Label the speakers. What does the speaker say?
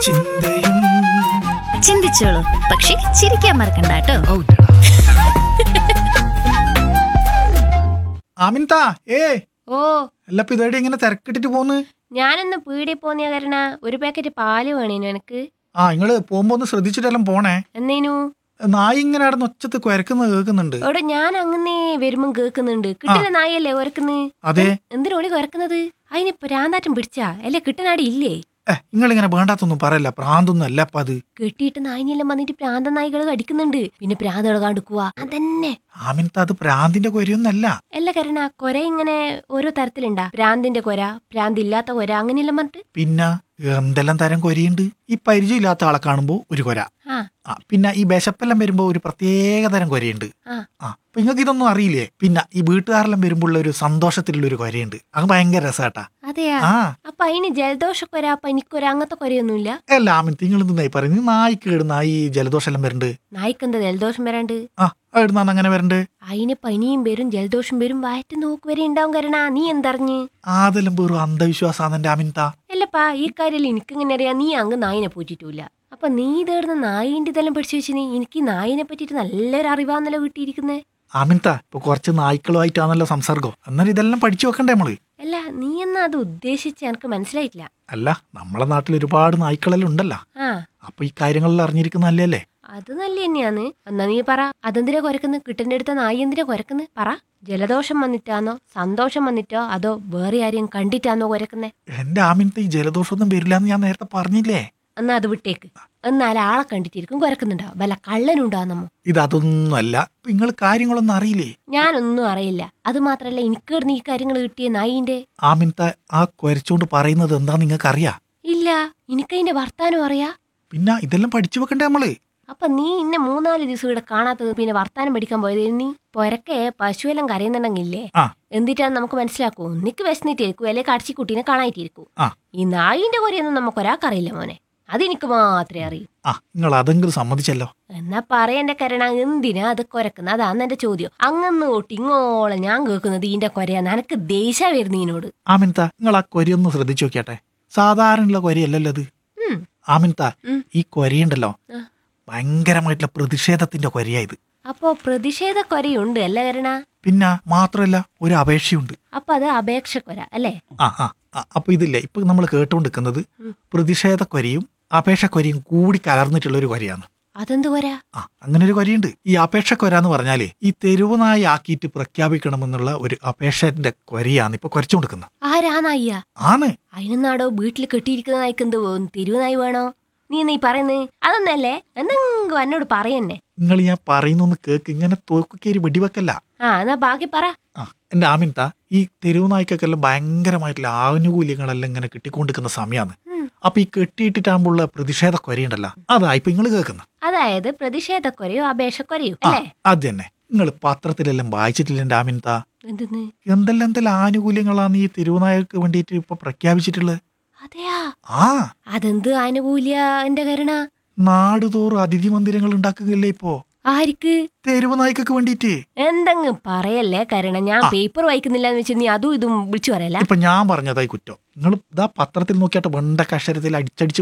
Speaker 1: ചിന്തയും
Speaker 2: ചിന്തിച്ചോളൂ പക്ഷെ ചിരിക്കാൻ മറക്കണ്ട കേട്ടോ
Speaker 1: ഔ, ആമിൻതാ ഏ
Speaker 3: ഓ
Speaker 1: അല്ല ഇപ്പൊ ഇതേടെ ഇങ്ങനെ തിരക്കിട്ടിട്ട് പോന്ന്
Speaker 3: ഞാനൊന്ന് പീടി പോന്നിയ കാരണ ഒരു പാക്കറ്റ് പാല് വേണേനു എനിക്ക്
Speaker 1: ആ നിങ്ങള് പോകുമ്പോ ഒന്ന് ശ്രദ്ധിച്ചിട്ടെല്ലാം പോണേ
Speaker 3: എന്നേനു
Speaker 1: നായി ഇങ്ങനെ അവിടെ ഒച്ചത്ത് കുരക്കുന്നത് കേൾക്കുന്നുണ്ട്
Speaker 3: അവിടെ ഞാൻ അങ്ങനെ വരുമ്പം കേൾക്കുന്നുണ്ട് കിട്ടുന്ന നായല്ലേ കുരക്കുന്നു
Speaker 1: അതെ
Speaker 3: എന്തിനോടി കുരക്കുന്നത് അതിന് പ്രാന്താറ്റം പിടിച്ചാ അല്ലേ കിട്ടുന്നാടി ഇല്ലേ
Speaker 1: ഏ നിങ്ങളിങ്ങനെ വേണ്ടാത്തൊന്നും പറയല്ല പ്രാന്തൊന്നും അല്ല അപ്പൊ അത്
Speaker 3: കെട്ടിയിട്ട് നായിനെല്ലാം വന്നിട്ട് പ്രാന്ത നായികൾ കടിക്കുന്നുണ്ട് പിന്നെ പ്രാന്തകൾ കാണിക്കുക അതന്നെ
Speaker 1: ആമിൻത അത് പ്രാന്തിന്റെ കൊരയൊന്നല്ല
Speaker 3: അല്ല കരണ കൊര ഇങ്ങനെ ഓരോ തരത്തിലുണ്ടാ പ്രാന്തിന്റെ കൊര പ്രാന്തില്ലാത്ത കൊര അങ്ങനെയെല്ലാം പറഞ്ഞിട്ട്
Speaker 1: പിന്നെ എന്തെല്ലാം തരം കൊരയുണ്ട് ഈ പരിചയമില്ലാത്ത ആളെ കാണുമ്പോ ഒരു കൊര
Speaker 3: ആ
Speaker 1: ആ പിന്നെ ഈ വിശപ്പെല്ലാം വരുമ്പോ ഒരു പ്രത്യേക തരം കൊരയുണ്ട്
Speaker 3: ആ
Speaker 1: ആ അപ്പൊ നിങ്ങൾക്ക് ഇതൊന്നും അറിയില്ലേ പിന്നെ ഈ വീട്ടുകാരെല്ലാം വരുമ്പോൾ ഒരു സന്തോഷത്തിലുള്ള ഒരു കൊരയുണ്ട് അത് ഭയങ്കര രസാട്ടാ
Speaker 3: അതെയാ
Speaker 1: ആ
Speaker 3: അപ്പൊ അതിന് ജലദോഷക്കൊര പനിക്കൊര അങ്ങനത്തെ കൊരയൊന്നുമില്ല
Speaker 1: അല്ല ആമിൻ നിങ്ങൾ എന്തെന്നായി പറയുന്നത് നായിക്ക് ഇടുന്ന ഈ ജലദോഷം എല്ലാം വരുന്നുണ്ട്
Speaker 3: നായിക്കെന്താ ജലദോഷം വരാണ്ട്
Speaker 1: ആ ഇടുന്നാന്ന് അങ്ങനെ വരണ്ട്
Speaker 3: അതിന് പനിയും വരും ജലദോഷം വരും വയറ്റ് നോക്ക് വരെ ഉണ്ടാവും കരണ നീ എന്തറിഞ്ഞ്
Speaker 1: അതെല്ലാം വെറും അന്ധവിശ്വാസാന്ന് എന്റെ ആമിൻത
Speaker 3: അല്ലപ്പാ ഈ കാര്യം എനിക്കിങ്ങനെ അറിയാം നീ അങ്ങ് നായിനെ പോറ്റിട്ടില്ല അപ്പൊ നീ ഇതേടുന്ന നായിന്റെ ഇതെല്ലാം പഠിച്ചു വെച്ച് നീ എനിക്ക് ഈ നായിനെ പറ്റിയിട്ട് നല്ലൊരു അറിവാന്നല്ലോ കിട്ടിയിരിക്കുന്നേ
Speaker 1: ആമിൻത ഇപ്പൊ കുറച്ച് നായ്ക്കളുമായിട്ടാണല്ലോ സംസർഗം എന്നാലും ഇതെല്ലാം പഠിച്ചു വെക്കണ്ടേ നമ്മള്
Speaker 3: അല്ല നീ എന്നാ അത് ഉദ്ദേശിച്ച് എനിക്ക് മനസ്സിലായിട്ടില്ല
Speaker 1: അല്ല നമ്മളെ നാട്ടിൽ ഒരുപാട് നായ്ക്കളെല്ലാം ഉണ്ടല്ലോ
Speaker 3: ആ
Speaker 1: അപ്പൊ ഈ കാര്യങ്ങളെല്ലാം അറിഞ്ഞിരിക്കുന്ന നല്ലല്ലേ
Speaker 3: അത് നല്ല തന്നെയാന്ന് എന്നാ നീ പറ അതെന്തിനാ കുരക്കുന്നു കിട്ടന്റെ അടുത്ത നായി എന്തിനാ കുരക്കുന്നു പറ ജലദോഷം വന്നിട്ടാന്നോ സന്തോഷം വന്നിട്ടോ അതോ വേറെ ആരെയും കണ്ടിട്ടാന്നോ കുരക്കുന്നേ
Speaker 1: എന്റെ ആമിൻത ഈ ജലദോഷമൊന്നും വരില്ല എന്ന് ഞാൻ നേരത്തെ പറഞ്ഞില്ലേ
Speaker 3: എന്നാ അത് വിട്ടേക്ക് എന്നാൽ ആളെ കണ്ടിട്ടിരിക്കും കുരക്കുന്നുണ്ടാവും വല്ല കള്ളനുണ്ടാന്നമ്മോ
Speaker 1: ഇത് അതൊന്നും അല്ല നിങ്ങൾ കാര്യങ്ങളൊന്നും അറിയില്ലേ
Speaker 3: ഞാനൊന്നും അറിയില്ല അത് മാത്രല്ല എനിക്ക് നീ ഈ കാര്യങ്ങൾ കിട്ടിയ നായിന്റെ
Speaker 1: ആമിൻത ആ കുരച്ചോണ്ട് പറയുന്നത് എന്താ നിങ്ങൾക്ക് അറിയാ
Speaker 3: ഇല്ല എനിക്കതിന്റെ വർത്താനം അറിയാ
Speaker 1: പിന്നെ ഇതെല്ലാം പഠിച്ചു വെക്കണ്ടേ നമ്മള്
Speaker 3: അപ്പൊ നീ ഇന്നെ മൂന്നാല് ദിവസം ഇവിടെ കാണാത്തത് പിന്നെ വർത്താനം പഠിക്കാൻ പോയത് നീ പൊരക്കെ പശുവെല്ലാം കരയുന്നുണ്ടെങ്കിലേ
Speaker 1: ആ
Speaker 3: എന്തിട്ടാന്ന് നമുക്ക് മനസ്സിലാക്കൂ നിക്ക് വിശന്നിട്ടിരിക്കൂ അല്ലെ കടിച്ചിക്കുട്ടീനെ കാണായിട്ടിരിക്കൂ
Speaker 1: ആ
Speaker 3: ഈ നായിന്റെ കൊരയൊന്നും നമുക്ക് ഒരാൾക്കറിയില്ല മോനെ അതെനിക്ക് മാത്രമേ അറിയൂ
Speaker 1: ആ നിങ്ങൾ അതെങ്കിലും സമ്മതിച്ചല്ലോ
Speaker 3: എന്നാ പറയന്റെ കരണ എന്തിനാ അത് കൊരക്കുന്നത് അതാന്ന് എന്റെ ചോദ്യം അങ്ങന്ന് തൊട്ട് ഇങ്ങോളം ഞാൻ കേൾക്കുന്നത് ഈന്റെ കൊരയാന്ന് എനക്ക് ദേഷ്യ വരുന്നതിനോട്
Speaker 1: ആമിൻത നിങ്ങൾ ആ കൊരയൊന്ന് ശ്രദ്ധിച്ചു നോക്കിയാട്ടെ സാധാരണയുള്ള കൊരയല്ലല്ലോ അത്
Speaker 3: ഉം
Speaker 1: ആമിൻത
Speaker 3: ഉം.
Speaker 1: ഈ കൊരയുണ്ടല്ലോ
Speaker 3: ആ.
Speaker 1: ഭയങ്കരമായിട്ടുള്ള പ്രതിഷേധത്തിന്റെ കൊരയാ ഇത്
Speaker 3: അപ്പോ പ്രതിഷേധ കൊരയുണ്ട് അല്ല കരണ
Speaker 1: പിന്നെ മാത്രമല്ല ഒരു അപേക്ഷയുണ്ട്
Speaker 3: അപ്പൊ അത് അപേക്ഷക്കൊര അല്ലേ
Speaker 1: ആ ആ ആ, അപ്പൊ ഇതില്ലേ ഇപ്പൊ നമ്മൾ കേട്ടുകൊണ്ടിരിക്കുന്നത്
Speaker 3: ഉം.
Speaker 1: പ്രതിഷേധ കൊരയും അപേക്ഷ കൊരയും കൂടി കലർന്നിട്ടുള്ള ഒരു കൊരയാണ്
Speaker 3: അതെന്ത് കൊര
Speaker 1: ആ അങ്ങനെ ഒരു കൊരയുണ്ട് ഈ അപേക്ഷ കൊര എന്ന് പറഞ്ഞാലേ ഈ തെരുവ് നായി ആക്കിയിട്ട് പ്രഖ്യാപിക്കണമെന്നുള്ള ഒരു അപേക്ഷന്റെ കൊരയാണ് ഇപ്പൊ കുരച്ചുകൊണ്ടിരിക്കുന്നത്
Speaker 3: ആരാ നായിയ
Speaker 1: ആണ്
Speaker 3: അതിനെന്നാടോ വീട്ടിൽ കെട്ടിയിരിക്കുന്ന നായിക്ക് എന്ത് തെരുവ് നായി വേണോ നീ നീ പറയുന്നത് അതൊന്നല്ലേ എന്തെങ്കിലും എന്നോട് പറയന്നെ
Speaker 1: നിങ്ങൾ ഞാൻ പറയുന്നൊന്ന് കേക്ക് ഇങ്ങനെ തോക്കുകേരി വെടിവെക്കല്ല
Speaker 3: ആ എന്നാ ബാക്കി പറ
Speaker 1: ആ എന്റെ ആമിൻത ഈ തെരുവ് നായ്ക്കൊക്കെല്ലാം ഭയങ്കരമായിട്ടുള്ള ആനുകൂല്യങ്ങളെല്ലാം ഇങ്ങനെ കിട്ടിക്കൊണ്ടിരിക്കുന്ന സമയമാണ്
Speaker 3: ഉം.
Speaker 1: അപ്പൊ ഈ കെട്ടിയിട്ടിട്ടാകുമ്പോഴുള്ള പ്രതിഷേധ കൊരയുണ്ടല്ലോ അതാ ഇപ്പൊ നിങ്ങൾ കേൾക്കുന്ന
Speaker 3: അതായത് പ്രതിഷേധക്കൊരയോ അപേക്ഷക്കൊരയോ
Speaker 1: ആ
Speaker 3: അല്ലേ
Speaker 1: അത് തന്നെ നിങ്ങൾ പത്രത്തിലെല്ലാം വായിച്ചിട്ടില്ല എന്റെ ആമിൻത
Speaker 3: എന്തെന്ന്
Speaker 1: എന്തെല്ലാം എന്തെല്ലാം ആനുകൂല്യങ്ങളാണ് ഈ തെരുവുനായക്ക് വേണ്ടിയിട്ട് ഇപ്പൊ പ്രഖ്യാപിച്ചിട്ടുള്ളത്
Speaker 3: അതെയാ
Speaker 1: ആ
Speaker 3: അതെന്ത് ആനുകൂല്യ എന്റെ കരുണ
Speaker 1: നാടുതോറും അതിഥി മന്ദിരങ്ങൾ ഉണ്ടാക്കുകയല്ലേ ഇപ്പോ
Speaker 3: ആർക്ക്
Speaker 1: തെരുവ് നായ്ക്കൊക്കെ വേണ്ടിയിട്ട്
Speaker 3: എന്തെങ്കിലും പറയല്ലേ കരുണ ഞാൻ
Speaker 1: ആ.
Speaker 3: പേപ്പർ വായിക്കുന്നില്ല എന്ന് വെച്ചാൽ നീ അതും ഇതും വിളിച്ചു പറയല
Speaker 1: ഇപ്പൊ ഞാൻ പറഞ്ഞതായി കുറ്റം നിങ്ങൾ ഇതാ പത്രത്തിൽ നോക്കിയാട്ട് വെണ്ട കഷരത്തിൽ അടിച്ചടിച്ച്